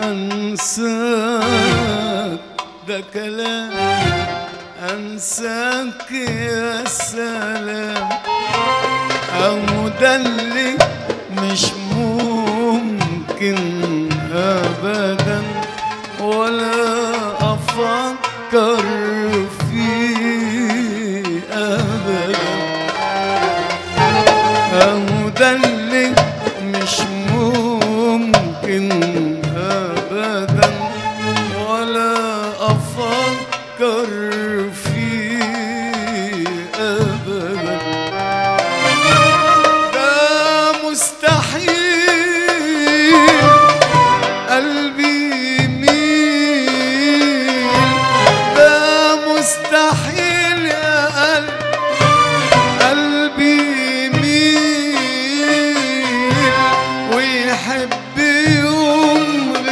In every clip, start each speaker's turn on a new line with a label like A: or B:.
A: انساك ده كلام انساك يا سلام او ده اللي مش ممكن ابدا ولا افكر فيه ابدا أهو ده اللي مش ممكن أبدا ولا أفكر فيه أبدا ده مستحيل قلبي يميل ده مستحيل يا قلبي قلبي يميل ويحب يوم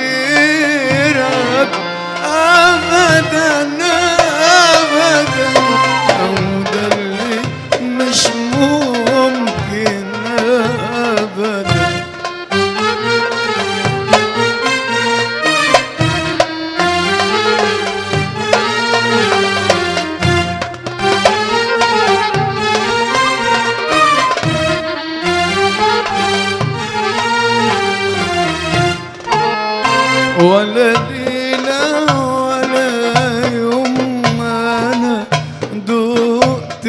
A: غيرك ابدا ابدا او ده اللي مش ممكن ابدا ولا ليلة ولا يوم أنا دقت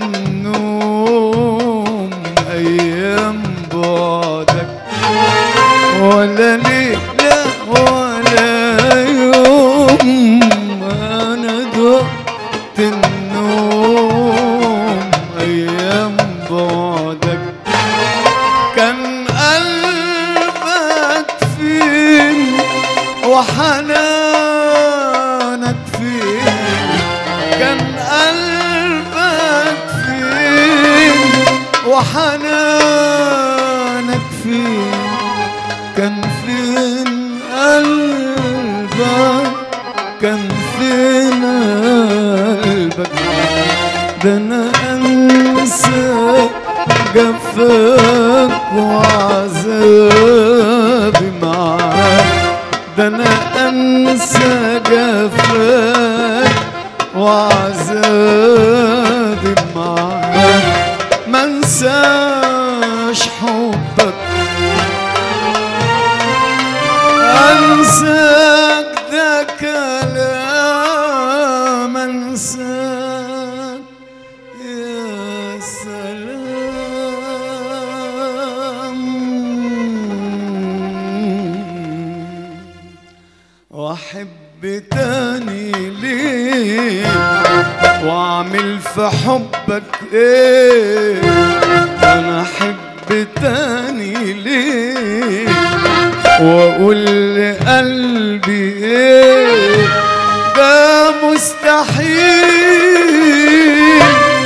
A: النوم أيام بعدك ولا ليلة ولا يوم أنا دقت النوم أيام بعدك كان قلبك فين وحنانك فين كان قلبك فين وحنانك فين كان فين قلبك كان فين قلبك ده انا انسى جفاك وعذابي معاك ده انا انسى جفاك وعذابي معاك ما انساش حبك انساك ده كلام انساك يا سلام واحب تاني ليه واعمل في حبك ايه انا احب تاني ليه واقول لقلبي ايه ده مستحيل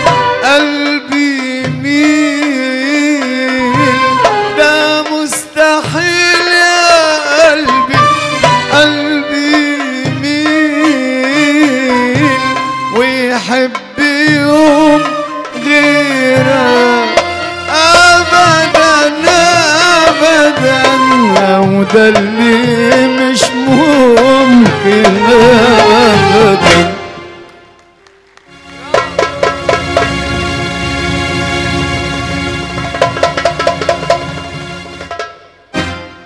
A: قلبي يميل ده مستحيل يا قلبي قلبي يميل ويحب يوم غيرك ابدا ابدا وده اللي